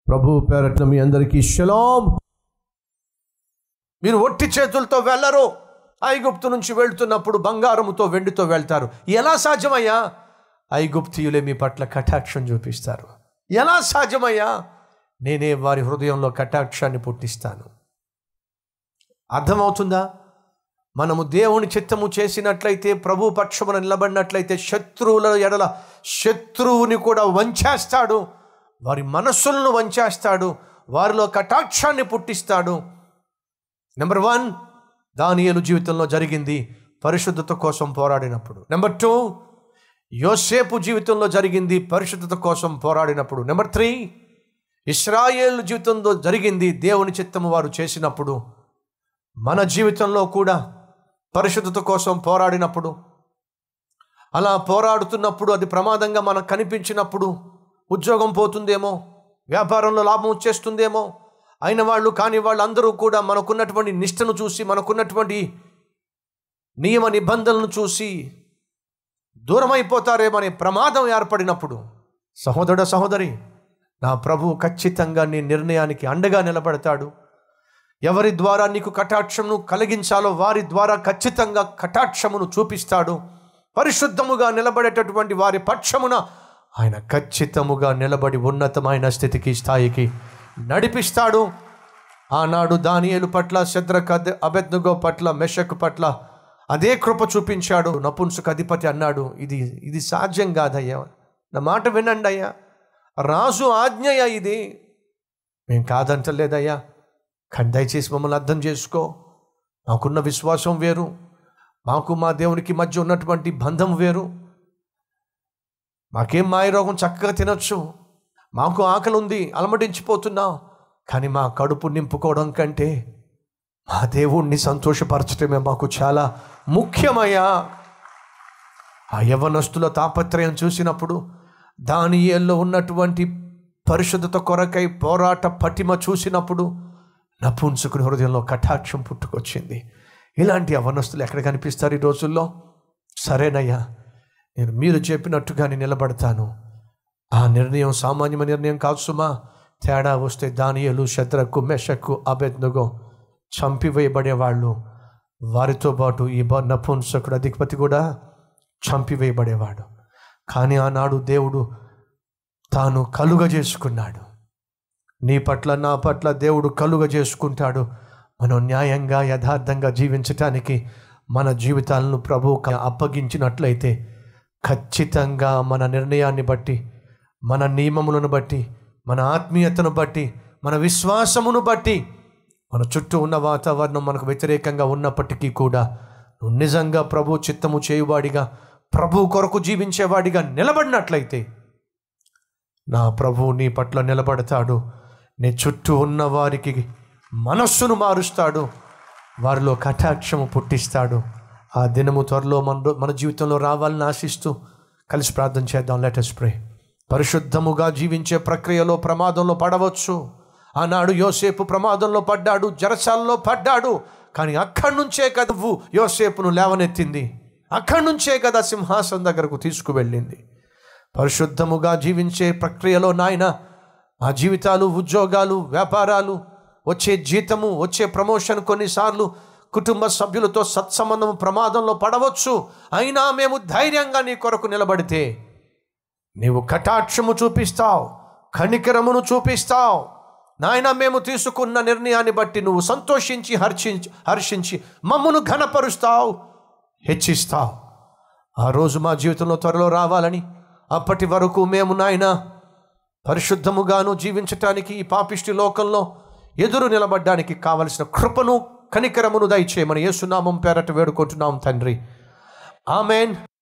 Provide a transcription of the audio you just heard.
ప్రభు పేరట్న మీ అందరికీ షలాం మీరు ఒట్టి చేతులతో వెళ్ళరు ఐగుప్తు నుంచి వెళ్తున్నప్పుడు బంగారముతో వెండితో వెళ్తారు ఎలా సాధ్యమయ్యా ఐగుప్తియులే మీ పట్ల కటాక్షం చూపిస్తారు ఎలా సాధ్యమయ్యా నేనే వారి హృదయంలో కటాక్షాన్ని పుట్టిస్తాను అర్థమవుతుందా మనము దేవుని చిత్తము చేసినట్లయితే ప్రభు పక్షమున నిలబడినట్లయితే శత్రువుల ఎడల శత్రువుని కూడా వంచేస్తాడు వారి మనస్సులను వంచేస్తాడు వారిలో కటాక్షాన్ని పుట్టిస్తాడు నెంబర్ వన్ దానియలు జీవితంలో జరిగింది పరిశుద్ధత కోసం పోరాడినప్పుడు నెంబర్ టూ యోసేపు జీవితంలో జరిగింది పరిశుద్ధత కోసం పోరాడినప్పుడు నెంబర్ త్రీ ఇస్రాయేల్ జీవితంలో జరిగింది దేవుని చిత్తము వారు చేసినప్పుడు మన జీవితంలో కూడా పరిశుద్ధత కోసం పోరాడినప్పుడు అలా పోరాడుతున్నప్పుడు అది ప్రమాదంగా మనకు కనిపించినప్పుడు ఉద్యోగం పోతుందేమో వ్యాపారంలో లాభం వచ్చేస్తుందేమో అయిన వాళ్ళు కాని వాళ్ళందరూ కూడా మనకున్నటువంటి నిష్టను చూసి మనకున్నటువంటి నియమ నిబంధనలను చూసి దూరమైపోతారేమనే ప్రమాదం ఏర్పడినప్పుడు సహోదరుడ సహోదరి నా ప్రభు ఖచ్చితంగా నీ నిర్ణయానికి అండగా నిలబడతాడు ఎవరి ద్వారా నీకు కటాక్షమును కలిగించాలో వారి ద్వారా ఖచ్చితంగా కటాక్షమును చూపిస్తాడు పరిశుద్ధముగా నిలబడేటటువంటి వారి పక్షమున ఆయన ఖచ్చితముగా నిలబడి ఉన్నతమైన స్థితికి స్థాయికి నడిపిస్తాడు ఆనాడు దానియేలు పట్ల శద్రక అభెజ్ఞగో పట్ల మెషక్ పట్ల అదే కృప చూపించాడు నపుంసక అధిపతి అన్నాడు ఇది ఇది సాధ్యం కాదయ్యా నా మాట వినండి అయ్యా రాజు ఆజ్ఞయ్యా ఇది మేం కాదంటలేదయ్యా కానీ దయచేసి మమ్మల్ని అర్థం చేసుకో మాకున్న విశ్వాసం వేరు మాకు మా దేవునికి మధ్య ఉన్నటువంటి బంధం వేరు మాకేం మాయరోగం చక్కగా తినొచ్చు మాకు ఆకలి ఉంది అలమటించిపోతున్నాం కానీ మా కడుపు నింపుకోవడం కంటే మా దేవుణ్ణి సంతోషపరచడమే మాకు చాలా ముఖ్యమయ్యా ఆ యవనస్తుల తాపత్రయం చూసినప్పుడు దానియేల్లో ఉన్నటువంటి పరిశుద్ధత కొరకై పోరాట పటిమ చూసినప్పుడు నపుంసుకుని హృదయంలో కటాక్షం పుట్టుకొచ్చింది ఇలాంటి అవనస్తులు ఎక్కడ కనిపిస్తారు ఈ రోజుల్లో సరేనయ్యా నేను మీరు చెప్పినట్టుగానే నిలబడతాను ఆ నిర్ణయం సామాన్యమైన నిర్ణయం కాదు సుమా తేడా వస్తే దానియలు శత్రకు మెషక్కు అభెజ్ఞగో చంపివేయబడేవాళ్ళు వారితో పాటు ఈ బ నపుంసకుడు అధిపతి కూడా చంపివేయబడేవాడు కానీ ఆనాడు దేవుడు తాను కలుగ చేసుకున్నాడు నీ పట్ల నా పట్ల దేవుడు కలుగ చేసుకుంటాడు మనం న్యాయంగా యథార్థంగా జీవించటానికి మన జీవితాలను ప్రభువుకు అప్పగించినట్లయితే ఖచ్చితంగా మన నిర్ణయాన్ని బట్టి మన నియమములను బట్టి మన ఆత్మీయతను బట్టి మన విశ్వాసమును బట్టి మన చుట్టూ ఉన్న వాతావరణం మనకు వ్యతిరేకంగా ఉన్నప్పటికీ కూడా నువ్వు నిజంగా ప్రభు చిత్తము చేయువాడిగా ప్రభు కొరకు జీవించేవాడిగా నిలబడినట్లయితే నా ప్రభు నీ పట్ల నిలబడతాడు నీ చుట్టూ ఉన్న వారికి మనస్సును మారుస్తాడు వారిలో కటాక్షము పుట్టిస్తాడు ఆ దినము త్వరలో మన మన జీవితంలో రావాలని ఆశిస్తూ కలిసి ప్రార్థన చేద్దాం లెటస్ ప్రే పరిశుద్ధముగా జీవించే ప్రక్రియలో ప్రమాదంలో పడవచ్చు ఆనాడు యోసేపు ప్రమాదంలో పడ్డాడు జరసాల్లో పడ్డాడు కానీ అక్కడి నుంచే కదవు యోసేపును లేవనెత్తింది అక్కడి నుంచే కదా సింహాసనం దగ్గరకు తీసుకువెళ్ళింది పరిశుద్ధముగా జీవించే ప్రక్రియలో నాయన ఆ జీవితాలు ఉద్యోగాలు వ్యాపారాలు వచ్చే జీతము వచ్చే ప్రమోషన్ కొన్నిసార్లు కుటుంబ సభ్యులతో సత్సంబంధం ప్రమాదంలో పడవచ్చు అయినా మేము ధైర్యంగా నీ కొరకు నిలబడితే నీవు కటాక్షము చూపిస్తావు కనికరమును చూపిస్తావు నాయన మేము తీసుకున్న నిర్ణయాన్ని బట్టి నువ్వు సంతోషించి హర్షించి హర్షించి మమ్మను ఘనపరుస్తావు హెచ్చిస్తావు ఆ రోజు మా జీవితంలో త్వరలో రావాలని అప్పటి వరకు మేము నాయన పరిశుద్ధముగాను జీవించటానికి ఈ పాపిష్టి లోకంలో ఎదురు నిలబడ్డానికి కావలసిన కృపను కనికరమును దయచేయమని యేసునామం పేరట వేడుకుంటున్నాం తండ్రి ఆమెన్